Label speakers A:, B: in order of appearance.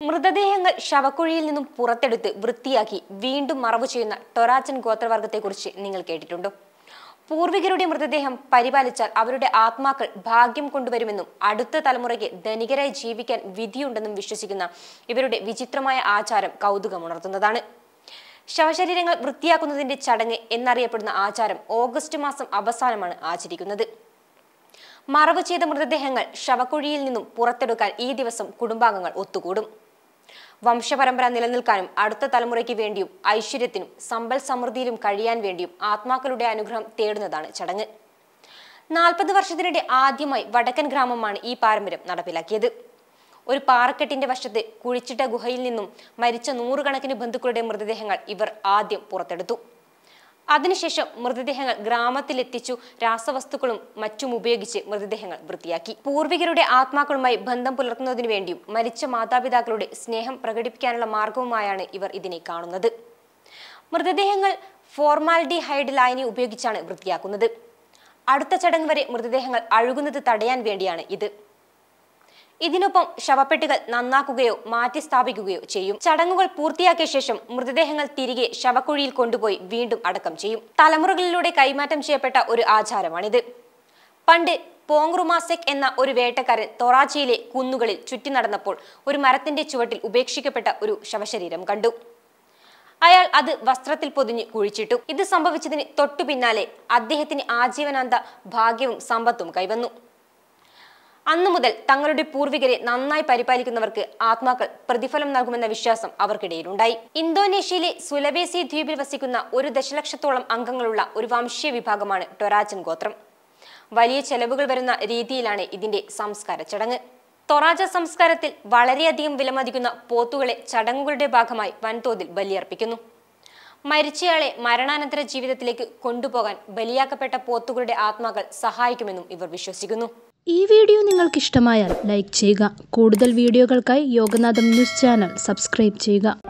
A: മൃതദേഹങ്ങൾ ശവക്കുഴിയിൽ നിന്നും പുറത്തെടുത്ത് വൃത്തിയാക്കി വീണ്ടും മറവ് ചെയ്യുന്ന ടൊറാച്ചൻ ഗോത്രവർഗത്തെക്കുറിച്ച് നിങ്ങൾ കേട്ടിട്ടുണ്ടോ പൂർവികരുടെ മൃതദേഹം പരിപാലിച്ചാൽ അവരുടെ ആത്മാക്കൾ ഭാഗ്യം കൊണ്ടുവരുമെന്നും അടുത്ത തലമുറയ്ക്ക് ധനികരായി ജീവിക്കാൻ വിധിയുണ്ടെന്നും വിശ്വസിക്കുന്ന ഇവരുടെ വിചിത്രമായ ആചാരം കൗതുകമുണർത്തുന്നതാണ് ശവശരീരങ്ങൾ വൃത്തിയാക്കുന്നതിന്റെ ചടങ്ങ് എന്നറിയപ്പെടുന്ന ആചാരം ഓഗസ്റ്റ് മാസം അവസാനമാണ് ആചരിക്കുന്നത് മറവ് ചെയ്ത മൃതദേഹങ്ങൾ ശവക്കുഴിയിൽ നിന്നും പുറത്തെടുക്കാൻ ഈ ദിവസം കുടുംബാംഗങ്ങൾ ഒത്തുകൂടും വംശപരമ്പര നിലനിൽക്കാനും അടുത്ത തലമുറയ്ക്ക് വേണ്ടിയും ഐശ്വര്യത്തിനും സമ്പൽ സമൃദ്ധിയിലും കഴിയാൻ വേണ്ടിയും ആത്മാക്കളുടെ അനുഗ്രഹം തേടുന്നതാണ് ചടങ്ങ് നാൽപ്പത് വർഷത്തിനിടെ ആദ്യമായി വടക്കൻ ഗ്രാമമാണ് ഈ പാരമ്പര്യം നടപ്പിലാക്കിയത് ഒരു പാറക്കെട്ടിന്റെ വശത്ത് കുഴിച്ചിട്ട ഗുഹയിൽ നിന്നും മരിച്ച നൂറുകണക്കിന് ബന്ധുക്കളുടെ മൃതദേഹങ്ങൾ ഇവർ ആദ്യം പുറത്തെടുത്തു അതിനുശേഷം മൃതദേഹങ്ങൾ ഗ്രാമത്തിലെത്തിച്ചു രാസവസ്തുക്കളും മറ്റും ഉപയോഗിച്ച് മൃതദേഹങ്ങൾ വൃത്തിയാക്കി പൂർവികരുടെ ആത്മാക്കളുമായി ബന്ധം പുലർത്തുന്നതിനു വേണ്ടിയും മരിച്ച മാതാപിതാക്കളുടെ സ്നേഹം പ്രകടിപ്പിക്കാനുള്ള മാർഗവുമായാണ് ഇവർ ഇതിനെ കാണുന്നത് മൃതദേഹങ്ങൾ ഫോർമാൽഡിഹൈഡ് ലായനി ഉപയോഗിച്ചാണ് വൃത്തിയാക്കുന്നത് അടുത്ത ചടങ്ങ് വരെ മൃതദേഹങ്ങൾ അഴുകുന്നത് തടയാൻ വേണ്ടിയാണ് ഇത് ഇതിനൊപ്പം ശവപ്പെട്ടികൾ നന്നാക്കുകയോ മാറ്റി സ്ഥാപിക്കുകയോ ചെയ്യും ചടങ്ങുകൾ പൂർത്തിയാക്കിയ ശേഷം മൃതദേഹങ്ങൾ തിരികെ ശവക്കുഴിയിൽ കൊണ്ടുപോയി വീണ്ടും അടക്കം ചെയ്യും തലമുറകളിലൂടെ കൈമാറ്റം ചെയ്യപ്പെട്ട ഒരു ആചാരമാണിത് പണ്ട് പോങ്റുമാസെക് എന്ന ഒരു വേട്ടക്കാരൻ തൊറാച്ചിയിലെ കുന്നുകളിൽ ചുറ്റി നടന്നപ്പോൾ ഒരു മരത്തിന്റെ ചുവട്ടിൽ ഉപേക്ഷിക്കപ്പെട്ട ഒരു ശവശരീരം കണ്ടു അയാൾ അത് വസ്ത്രത്തിൽ പൊതിഞ്ഞ് കുഴിച്ചിട്ടു ഇത് സംഭവിച്ചതിന് തൊട്ടു പിന്നാലെ അദ്ദേഹത്തിന് ആജീവനാന്ത ഭാഗ്യവും സമ്പത്തും കൈവന്നു അന്നു മുതൽ തങ്ങളുടെ പൂർവികരെ നന്നായി പരിപാലിക്കുന്നവർക്ക് ആത്മാക്കൾ പ്രതിഫലം നൽകുമെന്ന വിശ്വാസം അവർക്കിടയിലുണ്ടായി ഇന്തോനേഷ്യയിലെ സുലബേസി ദ്വീപിൽ വസിക്കുന്ന ഒരു ദശലക്ഷത്തോളം അംഗങ്ങളുള്ള ഒരു വംശീയ വിഭാഗമാണ് ടൊറാച്ചൻ ഗോത്രം വലിയ ചെലവുകൾ വരുന്ന രീതിയിലാണ് ഇതിന്റെ സംസ്കാര ചടങ്ങ് തൊറാജ സംസ്കാരത്തിൽ വളരെയധികം വിലമതിക്കുന്ന പോത്തുകളെ ചടങ്ങുകളുടെ ഭാഗമായി വൻതോതിൽ ബലിയർപ്പിക്കുന്നു മരിച്ചയാളെ മരണാനന്തര ജീവിതത്തിലേക്ക് കൊണ്ടുപോകാൻ ബലിയാക്കപ്പെട്ട പോത്തുകളുടെ ആത്മാക്കൾ സഹായിക്കുമെന്നും ഇവർ വിശ്വസിക്കുന്നു
B: ഈ വീഡിയോ നിങ്ങൾക്ക് ഇഷ്ടമായാൽ ലൈക്ക് ചെയ്യുക കൂടുതൽ വീഡിയോകൾക്കായി യോഗനാഥം ന്യൂസ് ചാനൽ സബ്സ്ക്രൈബ് ചെയ്യുക